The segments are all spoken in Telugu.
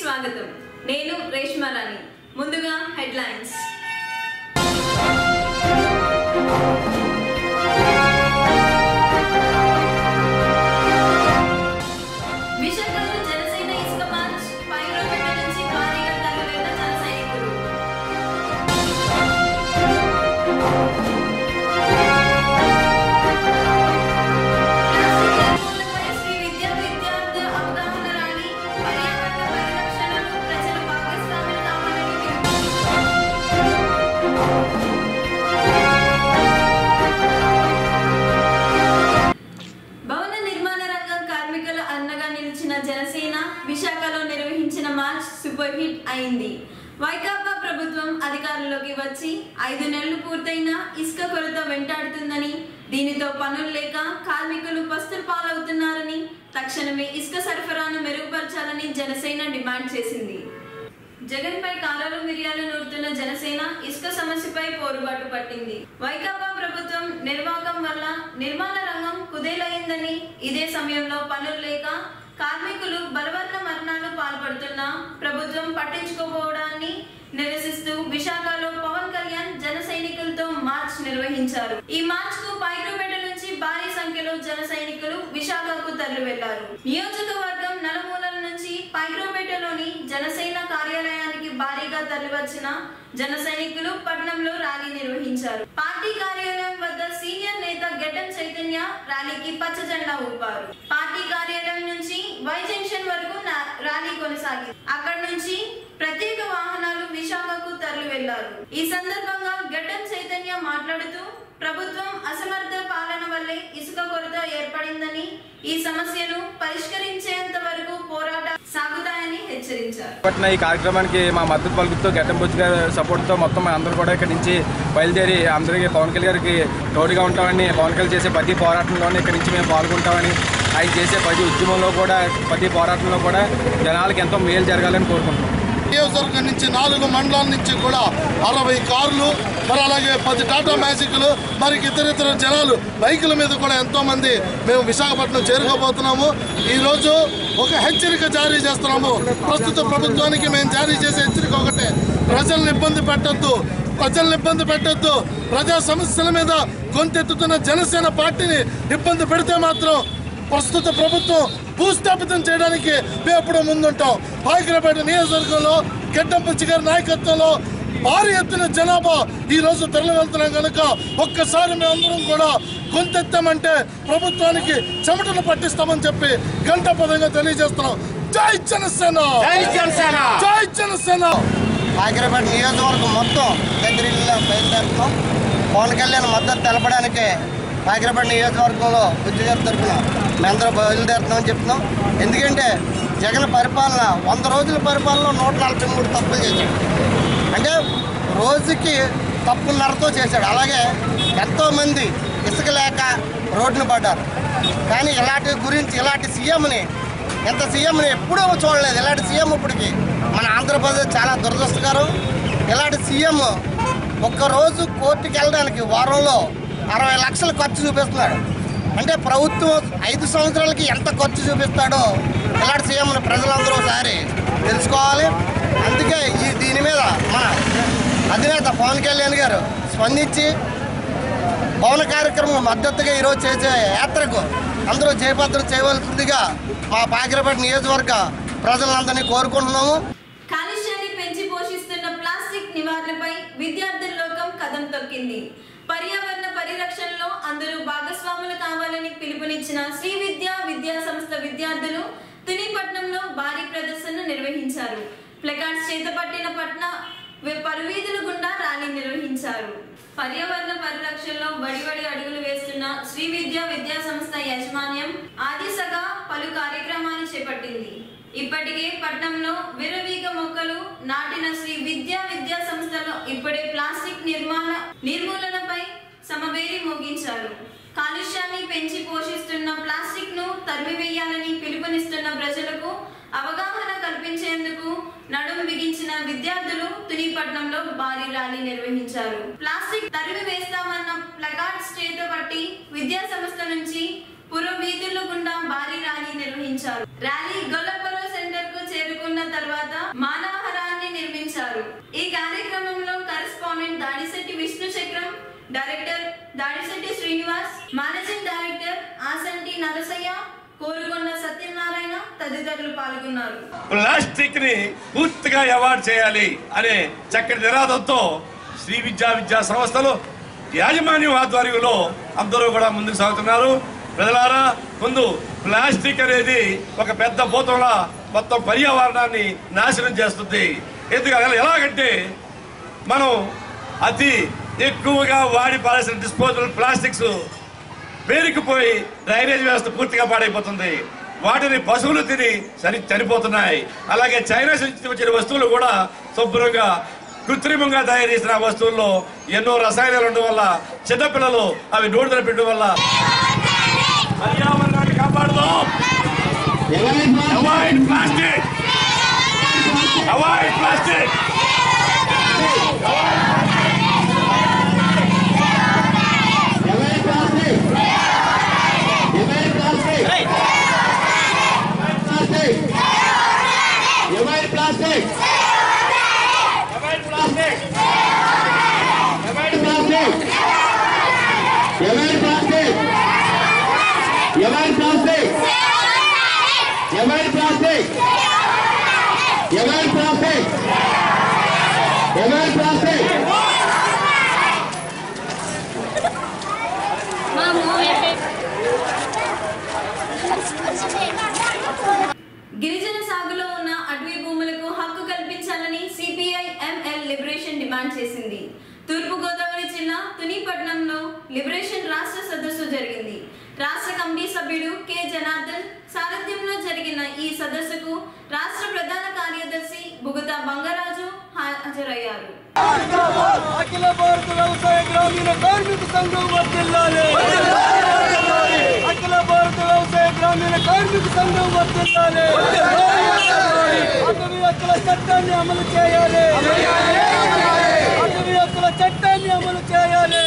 స్వాగతం నేను రేష్మారాణి ముందుగా హెడ్లైన్స్ విశాఖలో జనసేన ఇసుక మార్చ్ పైరోపేట నుంచి భారీగా తరలివెళ్లిన జన సైనికులు ప్లాస్టిక్ నిర్మూలనపై శ్రీ విద్యా విద్యార్థి అవగాహన ర్యాలీ పర్యావరణ పరిరక్షణలో ప్రజలు భాగస్వాములు కావాలని పిలుపు భవన నిర్మాణ రంగం కార్మికుల అన్నగా నిలిచిన జనసేన విశాఖలో నిర్వహించిన మార్చ్ సూపర్ హిట్ అయింది వైకాపా ప్రభుత్వం అధికారంలోకి వచ్చి ఐదు నెలలు పూర్తయిన ఇసుక కొరత వెంటాడుతుందని దీనితో పనులు లేక కార్మికులు పస్తులు పాలవుతున్నారని తక్షణమే ఇసుక సరఫరాను మెరుగుపరచాలని జనసేన డిమాండ్ చేసింది జగన్ పై కాలాలు మిరియాలు నూరుతున్న జనసేన ఇసుక సమస్యపై పోరుబాటు పట్టింది వైకాపా ప్రభుత్వం నిర్వాహకం వల్ల నిర్మాణ రంగం కుదేలైందని ఇదే సమయంలో పనులు లేక కార్మికులు బలవత్న మరణాలు పాల్పడుతున్నా ప్రభుత్వం పట్టించుకోకపోవడాన్ని నిరసిస్తూ విశాఖలో పవన్ కళ్యాణ్ జన సైనికులతో మార్చ్ నిర్వహించారు ఈ మార్చ్ కు పైరుపేట నుంచి భారీ సంఖ్యలో జన సైనికులు విశాఖకు తరలి వెళ్లారు నియోజకవర్గం నలుమూలల నుంచి పైరుపేటలోని జనసేన కార్యాలయానికి భారీగా తరలివచ్చిన జన సైనికులు పట్నంలో ర్యాలీ నిర్వహించారు పార్టీ కార్యాలయం వద్ద సీనియర్ నేత గెడ్డం చైతన్య ర్యాలీకి పచ్చ జెండా ఊపారు పార్టీ కార్యాలయం నుంచి వై జంక్షన్ వరకు నా- ర్యాలీ కొనసాగింది అక్కడి నుంచి ప్రత్యేక వాహనాలు విశాఖకు తరలి వెళ్లారు ఈ సందర్భంగా గడ్డం చైతన్య మాట్లాడుతూ ప్రభుత్వం అసమర్థ పాలన వల్లే ఇసుక కొరత ఏర్పడిందని ఈ సమస్యను పరిష్కరించేంత వరకు పోరాట సాగుతాయని హెచ్చరించారు పట్టిన ఈ కార్యక్రమానికి మా మద్దతు పలుకుతూ గడ్డం బుజ్జి గారి సపోర్ట్తో మొత్తం అందరూ కూడా ఇక్కడి నుంచి బయలుదేరి అందరికీ పవన్ కళ్యాణ్ గారికి తోడుగా ఉంటామని పవన్ కళ్యాణ్ చేసే ప్రతి పోరాటంలోనే ఇక్కడి నుంచి మేము పాల్గొంటామని ఆయన చేసే ప్రతి ఉద్యమంలో కూడా ప్రతి పోరాటంలో కూడా జనాలకు ఎంతో మేలు జరగాలని కోరుకుంటున్నాం నియోజకవర్గం నుంచి నాలుగు మండలాల నుంచి కూడా అరవై కార్లు మరి అలాగే పది టాటా మ్యాజిక్లు మరి ఇతర ఇతర జనాలు బైకుల మీద కూడా ఎంతో మంది మేము విశాఖపట్నం చేరుకోబోతున్నాము ఈ రోజు ఒక హెచ్చరిక జారీ చేస్తున్నాము ప్రస్తుత ప్రభుత్వానికి మేము జారీ చేసే హెచ్చరిక ఒకటే ప్రజలను ఇబ్బంది పెట్టొద్దు ప్రజలను ఇబ్బంది పెట్టొద్దు ప్రజా సమస్యల మీద గొంతెత్తుతున్న జనసేన పార్టీని ఇబ్బంది పెడితే మాత్రం ప్రస్తుత ప్రభుత్వం భూస్థాపితం చేయడానికి మేము ఎప్పుడూ ముందుంటాం పాయకరపేట నియోజకవర్గంలో గెడ్డంపచ్చి గారి నాయకత్వంలో భారీ ఎత్తున జనాభా ఈ రోజు తరలి వెళ్తున్నాం కనుక ఒక్కసారి మేమందరం కూడా గొంతెత్తామంటే ప్రభుత్వానికి చెమటలు పట్టిస్తామని చెప్పి గంట పదంగా తెలియజేస్తున్నాం జై జనసేన జై జనసేన జై జనసేన కాకిరపేట నియోజకవర్గం మొత్తం దగ్గరలో బయలుదేరుతున్నాం పవన్ కళ్యాణ్ మద్దతు తెలపడానికి కాకిరపేట నియోజకవర్గంలో బుద్ధి గారి తరఫున మేమందరం బయలుదేరుతున్నామని చెప్తున్నాం ఎందుకంటే జగన్ పరిపాలన వంద రోజుల పరిపాలన నూట నలభై మూడు తప్పులు చేశాడు అంటే రోజుకి తప్పున్నరతో చేశాడు అలాగే ఎంతోమంది ఇసుక లేక రోడ్డున పడ్డారు కానీ ఇలాంటి గురించి ఇలాంటి సీఎంని ఇంత సీఎంని ఎప్పుడూ చూడలేదు ఇలాంటి సీఎం ఇప్పటికి మన ఆంధ్రప్రదేశ్ చాలా దురదృష్టకరం ఇలాంటి సీఎం ఒక్కరోజు కోర్టుకి వెళ్ళడానికి వారంలో అరవై లక్షలు ఖర్చు చూపిస్తున్నాడు అంటే ప్రభుత్వం ఐదు సంవత్సరాలకి ఎంత ఖర్చు చూపిస్తాడో ఇలాంటి సీఎంని ప్రజలందరూ ఒకసారి తెలుసుకోవాలి అందుకే ఈ దీని మీద మన అధినేత పవన్ కళ్యాణ్ గారు స్పందించి పవన్ కార్యక్రమం మద్దతుగా ఈరోజు చేసే యాత్రకు అందరూ జయభద్రం చేయవలసిందిగా మా పాకిరపేట నియోజకవర్గ ప్రజలందరినీ కోరుకుంటున్నాము కాలుష్యాన్ని పెంచి పోషిస్తున్న ప్లాస్టిక్ నివారణపై విద్యార్థుల లోకం కథం తొక్కింది పర్యావరణ పరిరక్షణలో అందరూ భాగస్వాములు కావాలని పిలుపునిచ్చిన శ్రీ విద్యా విద్యా సంస్థ విద్యార్థులు తునిపట్నంలో భారీ ప్రదర్శన నిర్వహించారు ప్లకార్డ్స్ చేతపట్టిన పట్న వి- పరువీధుల గుండా ర్యాలీ నిర్వహించారు పర్యావరణ పరిరక్షణలో బడిబడి అడుగులు వేస్తున్న శ్రీ విద్యా విద్యా సంస్థ యాజమాన్యం ఆదిశగా పలు కార్యక్రమాలు చేపట్టింది ఇప్పటికే పట్నంలో విరవీగ మొక్కలు నాటిన శ్రీ విద్యా విద్యా సంస్థలో ఇప్పుడే ప్లాస్టిక్ నిర్మాణ నిర్మూలనపై సమవేరి మోగించారు కాలుష్యాన్ని పెంచి పోషిస్తున్న ప్లాస్టిక్ ను తరిమివేయాలని పిలుపునిస్తున్న ప్రజలకు అవగాహన కల్పించేందుకు నడుం బిగించిన విద్యార్థులు తునిపట్నంలో భారీ ర్యాలీ నిర్వహించారు ప్లాస్టిక్ తరిమి వేస్తామన్న ప్లకార్డ్స్ చేతపట్టి విద్యా సంస్థ నుంచి పురం వీధుల గుండా భారీ ర్యాలీ నిర్వహించారు ర్యాలీ గొల్లపర్వ సెంటర్ కు చేరుకున్న తర్వాత శ్రీనివాస్ మేనేజింగ్ డైరెక్టర్ ఆసంటి నరసయ్య కోరుకొండ సత్యనారాయణ తదితరులు పాల్గొన్నారు ప్లాస్టిక్ ని పూర్తిగా అవాయిడ్ చేయాలి అనే చక్కటి నినాదంతో శ్రీ విద్యా విద్యా సంస్థలు యాజమాన్యం ఆధ్వర్యంలో అందరూ కూడా ముందుకు సాగుతున్నారు ప్రజలారా ముందు ప్లాస్టిక్ అనేది ఒక పెద్ద భూతంలా మొత్తం పర్యావరణాన్ని నాశనం చేస్తుంది ఎందుకంటే ఎలాగంటే మనం అతి ఎక్కువగా వాడి పారేసిన డిస్పోజబుల్ ప్లాస్టిక్స్ పేరుకుపోయి డ్రైనేజ్ వ్యవస్థ పూర్తిగా పాడైపోతుంది వాటిని పశువులు తిని సరి చనిపోతున్నాయి అలాగే చైనా నుంచి వచ్చిన వస్తువులు కూడా శుభ్రంగా కృత్రిమంగా తయారు చేసిన ఆ వస్తువుల్లో ఎన్నో రసాయనాలు ఉండడం వల్ల చిన్నపిల్లలు అవి నోడుదల పెట్టడం వల్ల పర్యావరణాన్ని కాపాడుదాం అవాయిడ్ ప్లాస్టిక్ అవాయిడ్ ప్లాస్టిక్ ఎవరి ప్లాస్టిక్ అవాయిడ్ ప్లాస్టిక్ ఎవరి ప్లాస్టిక్ ఎవరి ప్లాస్టిక్ ఎవరి ప్లాస్టిక్ ఎవరి ప్లాస్టిక్ ఎవరి ప్లాస్టిక్ ఎవరి ప్లాస్టిక్ గిరిజన సాగులో ఉన్న అటవీ భూములకు హక్కు కల్పించాలని సిపిఐ ఎంఎల్ లిబరేషన్ డిమాండ్ చేసింది తూర్పు గోదావరి జిల్లా తునిపట్నంలో లిబరేషన్ రాష్ట్ర సదస్సు జరిగింది రాష్ట్ర కమిటీ సభ్యుడు కె జనార్దన్ సారథ్యంలో జరిగిన ఈ సదస్సుకు రాష్ట్ర ప్రధాన కార్యదర్శి బుగతా బంగరాజు హాజరయ్యారు అఖిల భారత వ్యవసాయ గ్రామీణ కార్మిక సంఘం వర్తిల్లాలి అఖిల భారత వ్యవసాయ గ్రామీణ కార్మిక సంఘం వర్తిల్లాలి అటవీ హక్కుల చట్టాన్ని అమలు చేయాలి అటవీ హక్కుల చట్టాన్ని అమలు చేయాలి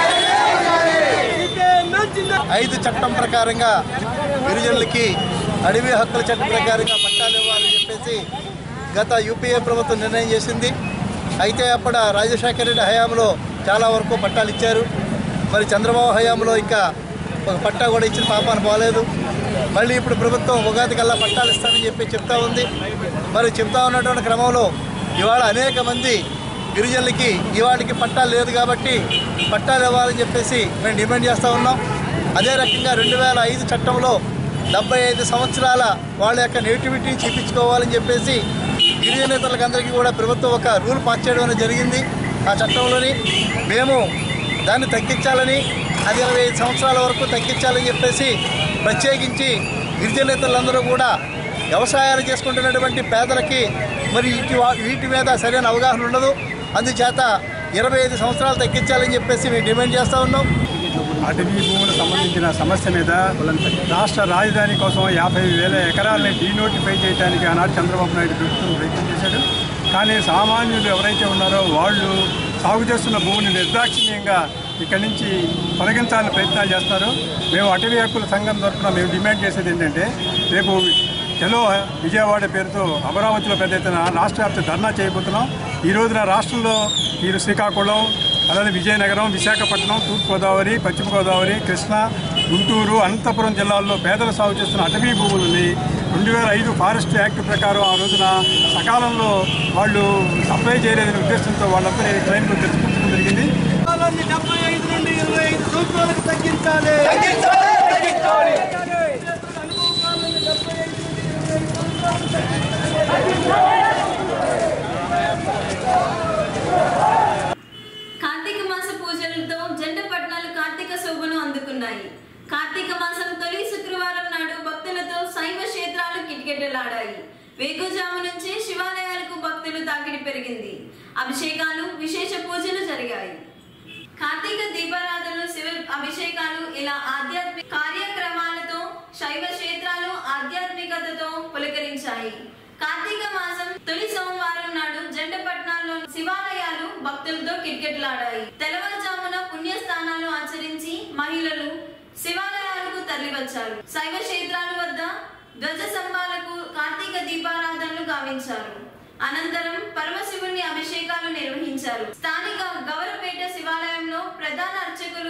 ఇదే నచ్చింది ఐదు చట్టం ప్రకారంగా గిరిజనులకి అడవి హక్కుల చట్టం ప్రకారంగా పట్టాలు ఇవ్వాలని చెప్పేసి గత యూపీఏ ప్రభుత్వం నిర్ణయం చేసింది అయితే అప్పుడు రాజశేఖర రెడ్డి హయాంలో చాలా వరకు పట్టాలు ఇచ్చారు మరి చంద్రబాబు హయాంలో ఇంకా ఒక పట్టా కూడా ఇచ్చిన పాపాన పోలేదు మళ్ళీ ఇప్పుడు ప్రభుత్వం ఉగాది కల్లా పట్టాలు ఇస్తానని చెప్పి చెప్తా ఉంది మరి చెప్తా ఉన్నటువంటి క్రమంలో ఇవాళ అనేక మంది గిరిజనులకి ఇవాటికి పట్టాలు లేదు కాబట్టి పట్టాలు ఇవ్వాలని చెప్పేసి మేము డిమాండ్ చేస్తూ ఉన్నాం అదే రకంగా రెండు వేల ఐదు చట్టంలో డెబ్బై ఐదు సంవత్సరాల వాళ్ళ యొక్క నేటివిటీని చూపించుకోవాలని చెప్పేసి గిరిజనేతలకు అందరికీ కూడా ప్రభుత్వం ఒక రూల్ పాస్ చేయడం అనేది జరిగింది ఆ చట్టంలోని మేము దాన్ని తగ్గించాలని అది ఇరవై ఐదు సంవత్సరాల వరకు తగ్గించాలని చెప్పేసి ప్రత్యేకించి గిరిజనేతలందరూ కూడా వ్యవసాయాలు చేసుకుంటున్నటువంటి పేదలకి మరి వీటి వా- వీటి మీద సరైన అవగాహన ఉండదు అందుచేత ఇరవై ఐదు సంవత్సరాలు తగ్గించాలని చెప్పేసి మేము డిమాండ్ చేస్తూ ఉన్నాం అటవీ భూములకు సంబంధించిన సమస్య మీద రాష్ట్ర రాజధాని కోసం యాభై వేల ఎకరాలని డీనోటిఫై చేయడానికి ఆనాడు చంద్రబాబు నాయుడు ప్రభుత్వం ప్రయత్నం చేశాడు కానీ సామాన్యులు ఎవరైతే ఉన్నారో వాళ్ళు సాగు చేస్తున్న భూమిని నిర్దాక్షిణ్యంగా ఇక్కడి నుంచి తొలగించాలని ప్రయత్నాలు చేస్తారు మేము అటవీ హక్కుల సంఘం తరఫున మేము డిమాండ్ చేసేది ఏంటంటే రేపు చలో విజయవాడ పేరుతో అమరావతిలో పెద్ద ఎత్తున రాష్ట్ర వ్యాప్త ధర్నా చేయబోతున్నాం ఈ రోజున రాష్ట్రంలో ఈ శ్రీకాకుళం అలాగే విజయనగరం విశాఖపట్నం తూర్పుగోదావరి పశ్చిమ గోదావరి కృష్ణా గుంటూరు అనంతపురం జిల్లాల్లో పేదలు సాగు చేస్తున్న అటవీ భూములని రెండు వేల ఐదు ఫారెస్ట్ యాక్ట్ ప్రకారం ఆ రోజున సకాలంలో వాళ్ళు సప్లై చేయలేదనే ఉద్దేశంతో వాళ్ళందరి క్లైమ్లు తెచ్చుకోవడం జరిగింది కాలాన్ని డెబ్బై ఐదు నుండి ఇరవై ఐదు సంవత్సరాలకు తగ్గించాలి కార్తీక మాస పూజలతో జంట పట్నాలు కార్తీక శోభను అందుకున్నాయి కార్తీక మాసం తొలి శుక్రవారం నాడు భక్తులతో శైవ క్షేత్రాలు కిటకిటలాడాయి వేకుజాము నుంచి శివాలయాలకు భక్తులు తాకిడి పెరిగింది అభిషేకాలు విశేష పూజలు జరిగాయి కార్తీక దీపారాధనలు శివ అభిషేకాలు ఇలా ఆధ్యాత్మిక కార్యక్రమాలతో శైవ క్షేత్రాలు ఆధ్యాత్మికతతో పులకరించాయి కార్తీక మాసం తొలి సోమవారం నాడు జంటపట్నాల్లో శివాలయాలు భక్తులతో కిటకిటలాడాయి తెల్లవారుజామున పుణ్యస్థానాలు ఆచరించి మహిళలు శివాలయాలకు తరలివచ్చారు శైవ క్షేత్రాల వద్ద ధ్వజ స్తంభాలకు కార్తీక దీపారాధనలు గావించారు అనంతరం పరమశివుని అభిషేకాలు నిర్వహించారు స్థానిక గౌరపేట శివాలయంలో ప్రధాన అర్చకులు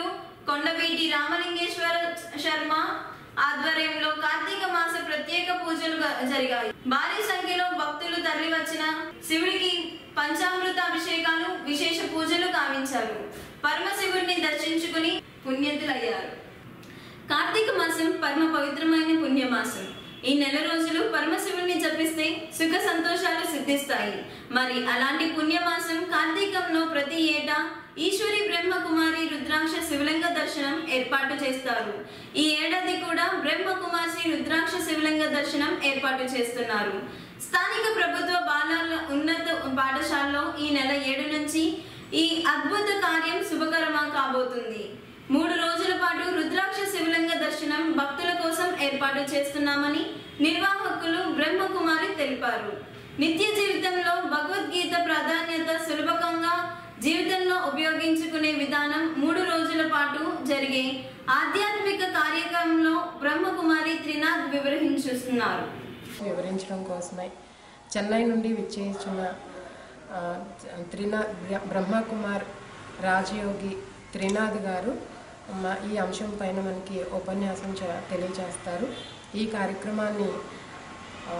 కొండవీటి రామలింగేశ్వర శర్మ ఆధ్వర్యంలో కార్తీక మాస ప్రత్యేక పూజలు గ- జరిగాయి భారీ సంఖ్యలో భక్తులు తరలివచ్చిన శివుడికి పంచామృత అభిషేకాలు విశేష పూజలు గావించారు పరమశివుడిని దర్శించుకుని పుణ్యతులయ్యారు కార్తీక మాసం పరమ పవిత్రమైన పుణ్యమాసం ఈ నెల రోజులు పరమశివుణ్ణి జపిస్తే సుఖ సంతోషాలు సిద్ధిస్తాయి మరి అలాంటి పుణ్యమాసం కార్తీకంలో ప్రతి ఏటా ఈశ్వరి బ్రహ్మకుమారి రుద్రాక్ష శివలింగ దర్శనం ఏర్పాటు చేస్తారు ఈ ఏడాది కూడా బ్రహ్మకుమారి రుద్రాక్ష శివలింగ దర్శనం ఏర్పాటు చేస్తున్నారు స్థానిక ప్రభుత్వ బాలల ఉన్నత పాఠశాలలో ఈ నెల ఏడు నుంచి ఈ అద్భుత కార్యం శుభకరమా కాబోతుంది మూడు రోజుల పాటు రుద్రాక్ష శివలింగ దర్శనం భక్తుల కోసం ఏర్పాటు చేస్తున్నామని నిర్వాహకులు బ్రహ్మకుమారి తెలిపారు నిత్య జీవితంలో భగవద్గీత ప్రాధాన్యత సులభంగా జీవితంలో ఉపయోగించుకునే విధానం మూడు రోజుల పాటు జరిగే ఆధ్యాత్మిక కార్యక్రమంలో బ్రహ్మకుమారి త్రినాథ్ వివరించుస్తున్నారు వివరించడం కోసమై చెన్నై నుండి విచ్చేస్తున్న ఆ, త్రినాథ్ బ్ర- బ్రహ్మకుమార్ రాజయోగి త్రినాథ్ గారు మా ఈ అంశం పైన మనకి ఉపన్యాసం చే- తెలియజేస్తారు ఈ కార్యక్రమాన్ని ఆ,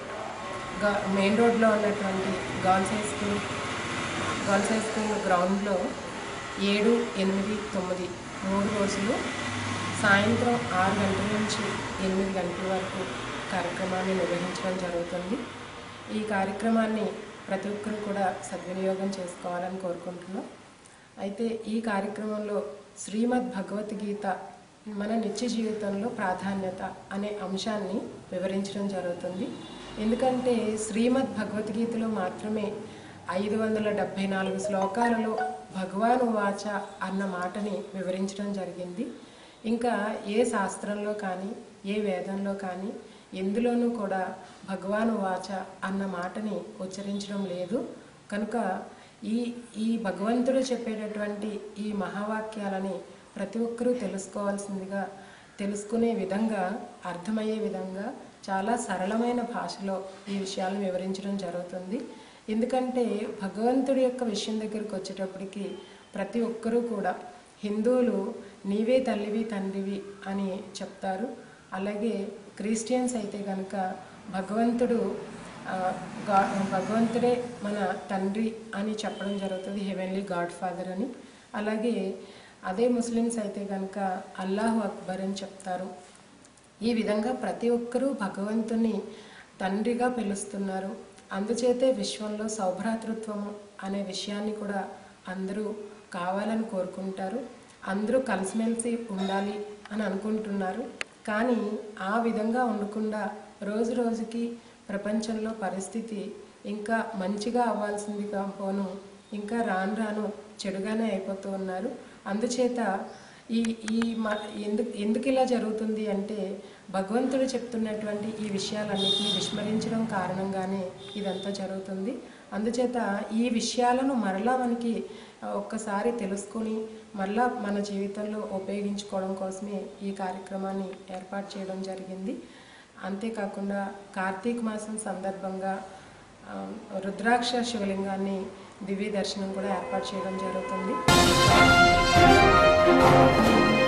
గా- మెయిన్ రోడ్లో ఉన్నటువంటి girls high school girls high school గ్రౌండ్లో ఏడు ఎనిమిది తొమ్మిది మూడు రోజులు సాయంత్రం ఆరు గంటల నుంచి ఎనిమిది గంటల వరకు కార్యక్రమాన్ని నిర్వహించడం జరుగుతుంది ఈ కార్యక్రమాన్ని ప్రతి ఒక్కరూ కూడా సద్వినియోగం చేసుకోవాలని కోరుకుంటున్నాం అయితే ఈ కార్యక్రమంలో శ్రీమద్ భగవద్గీత మన నిత్య జీవితంలో ప్రాధాన్యత అనే అంశాన్ని వివరించడం జరుగుతుంది ఎందుకంటే శ్రీమద్ భగవద్గీతలో మాత్రమే ఐదు వందల డెబ్భై నాలుగు శ్లోకాలలో భగవాను వాచ అన్న మాటని వివరించడం జరిగింది ఇంకా ఏ శాస్త్రంలో కానీ ఏ వేదంలో కానీ ఎందులోనూ కూడా భగవాను వాచ అన్న మాటని ఉచ్చరించడం లేదు కనుక ఈ ఈ భగవంతుడు చెప్పేటటువంటి ఈ మహావాక్యాలని ప్రతి ఒక్కరూ తెలుసుకోవాల్సిందిగా తెలుసుకునే విధంగా అర్థమయ్యే విధంగా చాలా సరళమైన భాషలో ఈ విషయాలను వివరించడం జరుగుతుంది ఎందుకంటే భగవంతుడి యొక్క విషయం దగ్గరికి వచ్చేటప్పటికి ప్రతి ఒక్కరూ కూడా హిందువులు నీవే తల్లివి తండ్రివి అని చెప్తారు అలాగే క్రిస్టియన్స్ అయితే కనుక భగవంతుడు ఆ, గా భగవంతుడే మన తండ్రి అని చెప్పడం జరుగుతుంది హెవెన్లీ గాడ్ ఫాదర్ అని అలాగే అదే ముస్లిమ్స్ అయితే కనుక అల్లాహు అక్బర్ అని చెప్తారు ఈ విధంగా ప్రతి ఒక్కరూ భగవంతుని తండ్రిగా పిలుస్తున్నారు అందుచేతే విశ్వంలో సౌభ్రాతృత్వము అనే విషయాన్ని కూడా అందరూ కావాలని కోరుకుంటారు అందరూ కలిసిమెలిసి ఉండాలి అని అనుకుంటున్నారు కానీ ఆ విధంగా ఉండకుండా రోజు రోజుకి ప్రపంచంలో పరిస్థితి ఇంకా మంచిగా అవ్వాల్సిందిగా పోను ఇంకా రాను రాను చెడుగానే అయిపోతూ ఉన్నారు అందుచేత ఈ ఈ మ ఎందుకు ఎందుకు ఇలా జరుగుతుంది అంటే భగవంతుడు చెప్తున్నటువంటి ఈ విషయాలన్నింటినీ విస్మరించడం కారణంగానే ఇదంతా జరుగుతుంది అందుచేత ఈ విషయాలను మరలా మనకి ఆ, ఒక్కసారి తెలుసుకొని మరలా మన జీవితంలో ఉపయోగించుకోవడం కోసమే ఈ కార్యక్రమాన్ని ఏర్పాటు చేయడం జరిగింది అంతేకాకుండా కార్తీక మాసం సందర్భంగా ఆ, రుద్రాక్ష శివలింగాన్ని దివ్య దర్శనం కూడా ఏర్పాటు చేయడం జరుగుతుంది